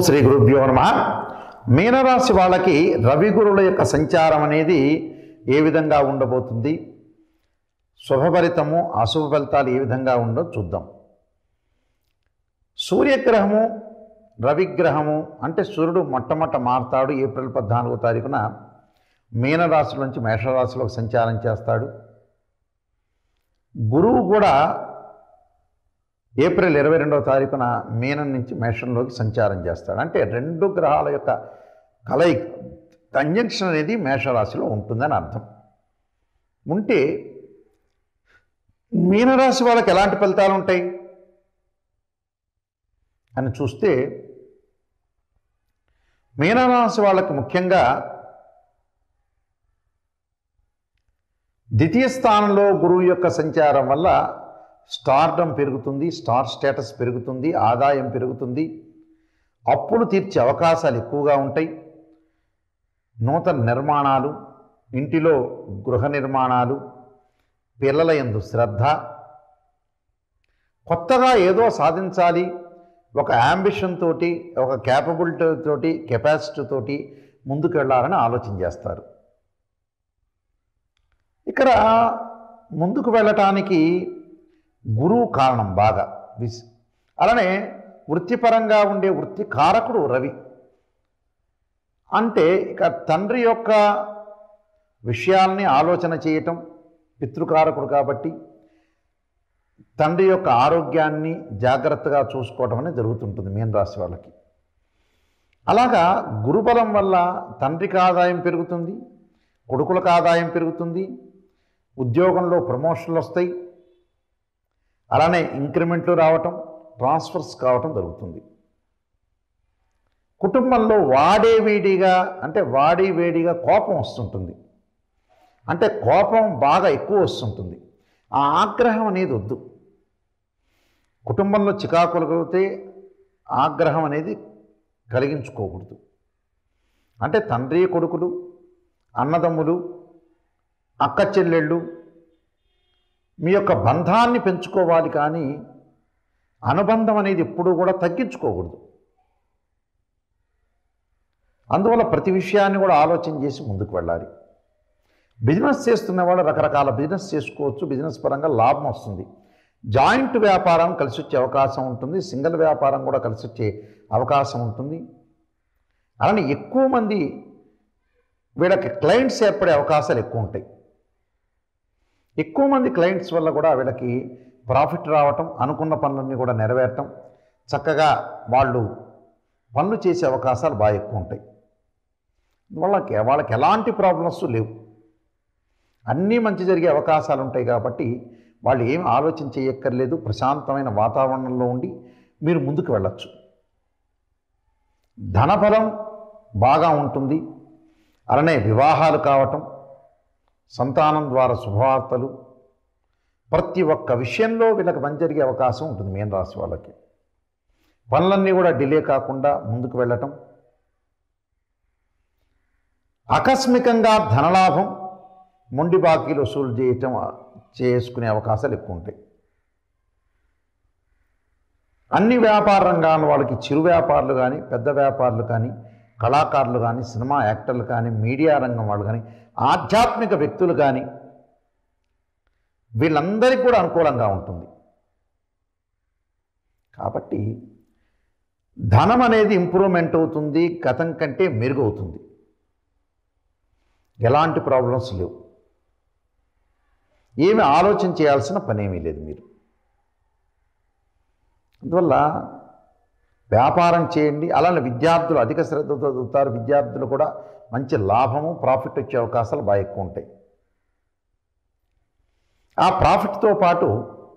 శ్రీ గురుభ్యో నమ మీనరాశి వాళ్ళకి రవి గురుల యొక్క సంచారం అనేది ఏ విధంగా ఉండబోతుంది శుభఫలితము అశుభ ఫలితాలు ఏ విధంగా ఉందో చూద్దాం సూర్యగ్రహము రవిగ్రహము అంటే సూర్యుడు మొట్టమొట్ట మారుతాడు ఏప్రిల్ పద్నాలుగో తారీఖున మీనరాశి నుంచి మేషరాశిలోకి సంచారం చేస్తాడు గురువు కూడా ఏప్రిల్ ఇరవై రెండవ తారీఖున మీనం నుంచి మేషంలోకి సంచారం చేస్తాడు అంటే రెండు గ్రహాల యొక్క కలయిక కంజంక్షన్ అనేది మేషరాశిలో ఉంటుందని అర్థం ఉంటే మీనరాశి వాళ్ళకి ఎలాంటి ఫలితాలు ఉంటాయి అని చూస్తే మీనరాశి వాళ్ళకి ముఖ్యంగా ద్వితీయ స్థానంలో గురువు యొక్క సంచారం వల్ల స్టార్డమ్ పెరుగుతుంది స్టార్ స్టేటస్ పెరుగుతుంది ఆదాయం పెరుగుతుంది అప్పులు తీర్చే అవకాశాలు ఎక్కువగా ఉంటాయి నూతన నిర్మాణాలు ఇంటిలో గృహ నిర్మాణాలు పిల్లల యందు శ్రద్ధ కొత్తగా ఏదో సాధించాలి ఒక యాంబిషన్ తోటి ఒక క్యాపబిలిటీ తోటి కెపాసిటీ తోటి ముందుకు వెళ్ళాలని ఆలోచన చేస్తారు ఇక్కడ ముందుకు వెళ్ళటానికి గురువు కారణం బాగా విస్ అలానే వృత్తిపరంగా ఉండే వృత్తి కారకుడు రవి అంటే ఇక తండ్రి యొక్క విషయాల్ని ఆలోచన చేయటం పితృకారకుడు కాబట్టి తండ్రి యొక్క ఆరోగ్యాన్ని జాగ్రత్తగా చూసుకోవటం అనేది జరుగుతుంటుంది మీన రాశి వాళ్ళకి అలాగా గురుబలం వల్ల తండ్రికి ఆదాయం పెరుగుతుంది కొడుకులకు ఆదాయం పెరుగుతుంది ఉద్యోగంలో ప్రమోషన్లు వస్తాయి అలానే ఇంక్రిమెంట్లు రావటం ట్రాన్స్ఫర్స్ కావటం జరుగుతుంది కుటుంబంలో వాడే వేడిగా అంటే వాడి వేడిగా కోపం వస్తుంటుంది అంటే కోపం బాగా ఎక్కువ వస్తుంటుంది ఆ ఆగ్రహం అనేది వద్దు కుటుంబంలో చికాకులు కలిగితే ఆగ్రహం అనేది కలిగించుకోకూడదు అంటే తండ్రి కొడుకులు అన్నదమ్ములు అక్క చెల్లెళ్ళు మీ యొక్క బంధాన్ని పెంచుకోవాలి కానీ అనుబంధం అనేది ఎప్పుడూ కూడా తగ్గించుకోకూడదు అందువల్ల ప్రతి విషయాన్ని కూడా ఆలోచన చేసి ముందుకు వెళ్ళాలి బిజినెస్ చేస్తున్న వాళ్ళు రకరకాల బిజినెస్ చేసుకోవచ్చు బిజినెస్ పరంగా లాభం వస్తుంది జాయింట్ వ్యాపారం కలిసి వచ్చే అవకాశం ఉంటుంది సింగిల్ వ్యాపారం కూడా కలిసి వచ్చే అవకాశం ఉంటుంది అలానే ఎక్కువ మంది వీళ్ళకి క్లయింట్స్ ఏర్పడే అవకాశాలు ఎక్కువ ఉంటాయి ఎక్కువ మంది క్లయింట్స్ వల్ల కూడా వీళ్ళకి ప్రాఫిట్ రావటం అనుకున్న పనులన్నీ కూడా నెరవేరటం చక్కగా వాళ్ళు పనులు చేసే అవకాశాలు బాగా ఎక్కువ ఉంటాయి వాళ్ళకి వాళ్ళకి ఎలాంటి ప్రాబ్లమ్స్ లేవు అన్నీ మంచి జరిగే అవకాశాలు ఉంటాయి కాబట్టి వాళ్ళు ఏం ఆలోచన చేయక్కర్లేదు ప్రశాంతమైన వాతావరణంలో ఉండి మీరు ముందుకు వెళ్ళచ్చు ధనబలం బాగా ఉంటుంది అలానే వివాహాలు కావటం సంతానం ద్వారా శుభవార్తలు ప్రతి ఒక్క విషయంలో వీళ్ళకి మంచి జరిగే అవకాశం ఉంటుంది మీన రాశి వాళ్ళకి పనులన్నీ కూడా డిలే కాకుండా ముందుకు వెళ్ళటం ఆకస్మికంగా ధనలాభం మొండి బాకీలు వసూలు చేయటం చేసుకునే అవకాశాలు ఎక్కువ ఉంటాయి అన్ని వ్యాపార రంగాల వాళ్ళకి చిరు వ్యాపారులు కానీ పెద్ద వ్యాపారులు కానీ కళాకారులు కానీ సినిమా యాక్టర్లు కానీ మీడియా రంగం వాళ్ళు కానీ ఆధ్యాత్మిక వ్యక్తులు కానీ వీళ్ళందరికీ కూడా అనుకూలంగా ఉంటుంది కాబట్టి ధనం అనేది ఇంప్రూవ్మెంట్ అవుతుంది గతం కంటే మెరుగవుతుంది ఎలాంటి ప్రాబ్లమ్స్ లేవు ఏమి ఆలోచన చేయాల్సిన పనేమీ లేదు మీరు అందువల్ల వ్యాపారం చేయండి అలానే విద్యార్థులు అధిక శ్రద్ధతో చదువుతారు విద్యార్థులు కూడా మంచి లాభము ప్రాఫిట్ వచ్చే అవకాశాలు బాగా ఎక్కువ ఉంటాయి ఆ ప్రాఫిట్తో పాటు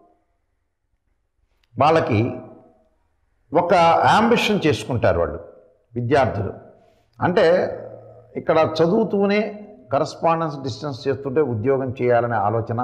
వాళ్ళకి ఒక యాంబిషన్ చేసుకుంటారు వాళ్ళు విద్యార్థులు అంటే ఇక్కడ చదువుతూనే కరస్పాండెన్స్ డిస్టెన్స్ చేస్తుంటే ఉద్యోగం చేయాలనే ఆలోచన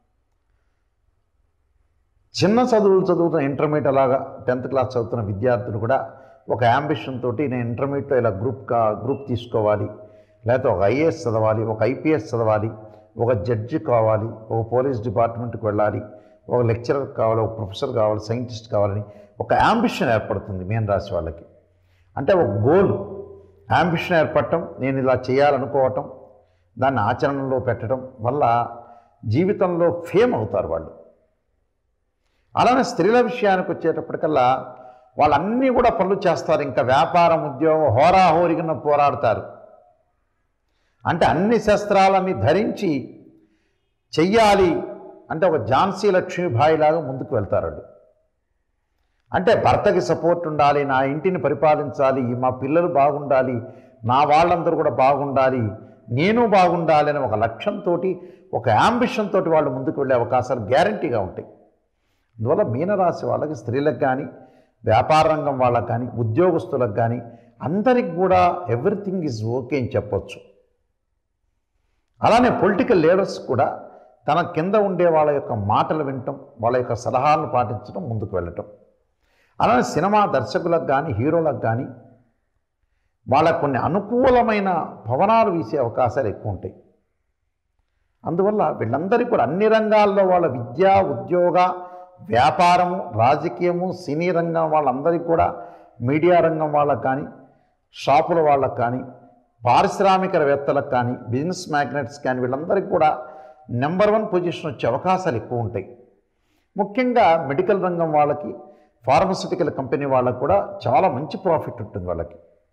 చిన్న చదువులు చదువుతున్న ఇంటర్మీడియట్ అలాగా టెన్త్ క్లాస్ చదువుతున్న విద్యార్థులు కూడా ఒక యాంబిషన్ తోటి నేను ఇంటర్మీడియట్లో ఇలా గ్రూప్ కా గ్రూప్ తీసుకోవాలి లేకపోతే ఒక ఐఏఎస్ చదవాలి ఒక ఐపీఎస్ చదవాలి ఒక జడ్జి కావాలి ఒక పోలీస్ డిపార్ట్మెంట్కి వెళ్ళాలి ఒక లెక్చరర్ కావాలి ఒక ప్రొఫెసర్ కావాలి సైంటిస్ట్ కావాలని ఒక యాంబిషన్ ఏర్పడుతుంది మీన రాశి వాళ్ళకి అంటే ఒక గోల్ యాంబిషన్ ఏర్పడటం నేను ఇలా చేయాలనుకోవటం దాన్ని ఆచరణలో పెట్టడం వల్ల జీవితంలో ఫేమ్ అవుతారు వాళ్ళు అలానే స్త్రీల విషయానికి వచ్చేటప్పటికల్లా వాళ్ళన్నీ కూడా పనులు చేస్తారు ఇంకా వ్యాపారం ఉద్యోగం హోరాహోరిగిన పోరాడతారు అంటే అన్ని శస్త్రాలని ధరించి చెయ్యాలి అంటే ఒక ఝాన్సీ లక్ష్మీబాయి లాగా ముందుకు వెళ్తారు వాళ్ళు అంటే భర్తకి సపోర్ట్ ఉండాలి నా ఇంటిని పరిపాలించాలి మా పిల్లలు బాగుండాలి నా వాళ్ళందరూ కూడా బాగుండాలి నేను బాగుండాలి అనే ఒక లక్ష్యంతో ఒక యాంబిషన్ తోటి వాళ్ళు ముందుకు వెళ్ళే అవకాశాలు గ్యారంటీగా ఉంటాయి అందువల్ల మీనరాశి వాళ్ళకి స్త్రీలకు కానీ వ్యాపార రంగం వాళ్ళకి కానీ ఉద్యోగస్తులకు కానీ అందరికి కూడా ఎవ్రీథింగ్ ఈజ్ ఓకే అని చెప్పొచ్చు అలానే పొలిటికల్ లీడర్స్ కూడా తన కింద ఉండే వాళ్ళ యొక్క మాటలు వినటం వాళ్ళ యొక్క సలహాలను పాటించడం ముందుకు వెళ్ళటం అలానే సినిమా దర్శకులకు కానీ హీరోలకు కానీ వాళ్ళకు కొన్ని అనుకూలమైన భవనాలు వీసే అవకాశాలు ఎక్కువ ఉంటాయి అందువల్ల వీళ్ళందరికీ కూడా అన్ని రంగాల్లో వాళ్ళ విద్య ఉద్యోగ వ్యాపారము రాజకీయము సినీ రంగం వాళ్ళందరికీ కూడా మీడియా రంగం వాళ్ళకు కానీ షాపుల వాళ్ళకు కానీ పారిశ్రామికవేత్తలకు కానీ బిజినెస్ మ్యాగ్నెట్స్ కానీ వీళ్ళందరికీ కూడా నెంబర్ వన్ పొజిషన్ వచ్చే అవకాశాలు ఎక్కువ ఉంటాయి ముఖ్యంగా మెడికల్ రంగం వాళ్ళకి ఫార్మస్యూటికల్ కంపెనీ వాళ్ళకి కూడా చాలా మంచి ప్రాఫిట్ ఉంటుంది వాళ్ళకి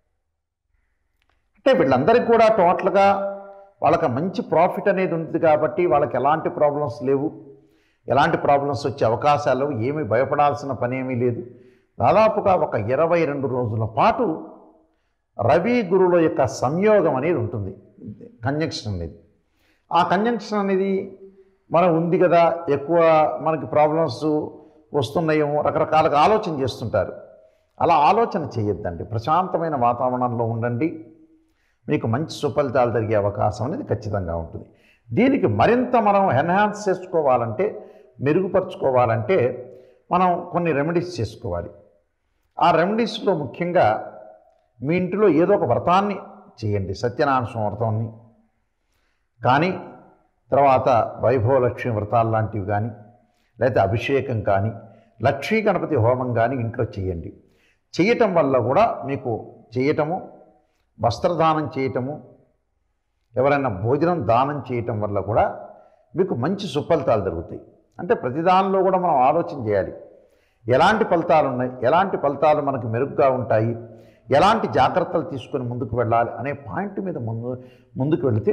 అంటే వీళ్ళందరికీ కూడా టోటల్గా వాళ్ళకి మంచి ప్రాఫిట్ అనేది ఉంది కాబట్టి వాళ్ళకి ఎలాంటి ప్రాబ్లమ్స్ లేవు ఎలాంటి ప్రాబ్లమ్స్ వచ్చే అవకాశాలు ఏమీ భయపడాల్సిన పని ఏమీ లేదు దాదాపుగా ఒక ఇరవై రెండు రోజుల పాటు రవి గురువుల యొక్క సంయోగం అనేది ఉంటుంది కంజంక్షన్ అనేది ఆ కంజంక్షన్ అనేది మనం ఉంది కదా ఎక్కువ మనకి ప్రాబ్లమ్స్ వస్తున్నాయేమో రకరకాలుగా ఆలోచన చేస్తుంటారు అలా ఆలోచన చేయొద్దండి ప్రశాంతమైన వాతావరణంలో ఉండండి మీకు మంచి సుఫలితాలు జరిగే అవకాశం అనేది ఖచ్చితంగా ఉంటుంది దీనికి మరింత మనం ఎన్హాన్స్ చేసుకోవాలంటే మెరుగుపరుచుకోవాలంటే మనం కొన్ని రెమెడీస్ చేసుకోవాలి ఆ రెమెడీస్లో ముఖ్యంగా మీ ఇంటిలో ఏదో ఒక వ్రతాన్ని చేయండి సత్యనారాయణ స్వామి వ్రతాన్ని కానీ తర్వాత వైభవలక్ష్మి వ్రతాలు లాంటివి కానీ లేకపోతే అభిషేకం కానీ లక్ష్మీ గణపతి హోమం కానీ ఇంట్లో చేయండి చేయటం వల్ల కూడా మీకు చేయటము వస్త్రదానం చేయటము ఎవరైనా భోజనం దానం చేయటం వల్ల కూడా మీకు మంచి సుఫలితాలు జరుగుతాయి అంటే ప్రతి దానిలో కూడా మనం ఆలోచన చేయాలి ఎలాంటి ఫలితాలు ఉన్నాయి ఎలాంటి ఫలితాలు మనకు మెరుగ్గా ఉంటాయి ఎలాంటి జాగ్రత్తలు తీసుకొని ముందుకు వెళ్ళాలి అనే పాయింట్ మీద ముందు ముందుకు వెళితే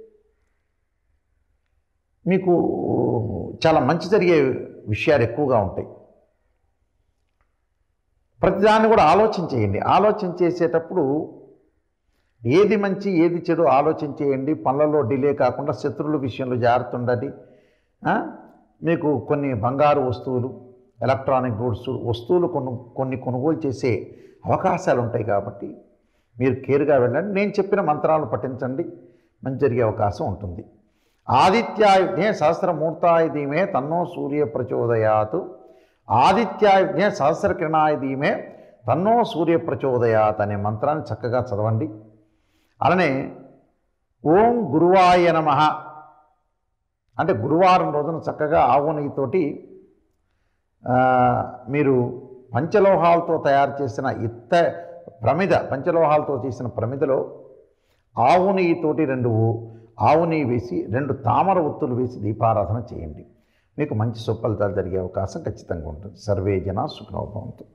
మీకు చాలా మంచి జరిగే విషయాలు ఎక్కువగా ఉంటాయి ప్రతిదాన్ని కూడా ఆలోచన చేయండి ఆలోచన చేసేటప్పుడు ఏది మంచి ఏది చెడు ఆలోచన చేయండి పనులలో డిలే కాకుండా శత్రువుల విషయంలో జాగ్రత్త ఉండండి ఆ? మీకు కొన్ని బంగారు వస్తువులు ఎలక్ట్రానిక్ గూడ్స్ వస్తువులు కొను కొన్ని కొనుగోలు చేసే అవకాశాలు ఉంటాయి కాబట్టి మీరు కేర్గా వెళ్ళండి నేను చెప్పిన మంత్రాలను పఠించండి మంచి జరిగే అవకాశం ఉంటుంది ఆదిత్యాయుధ్నే సహస్రమూర్తాయ ధీమే తన్నో సూర్య ప్రచోదయాత్ ఆదిత్యాయుధ్నే సహస్రకిరణాయ ధీమే తన్నో సూర్య ప్రచోదయాత్ అనే మంత్రాన్ని చక్కగా చదవండి అలానే ఓం గురువాయ నమ అంటే గురువారం రోజున చక్కగా ఆవు నెయ్యితోటి ఆ, మీరు పంచలోహాలతో తయారు చేసిన ఇత్త ప్రమిద పంచలోహాలతో చేసిన ప్రమిదలో ఆవు నెయ్యితోటి రెండు ఆవు నెయ్యి వేసి రెండు తామర ఒత్తులు వేసి దీపారాధన చేయండి మీకు మంచి సుఫలితాలు జరిగే అవకాశం ఖచ్చితంగా ఉంటుంది సర్వే జన సుఖనోభవంతు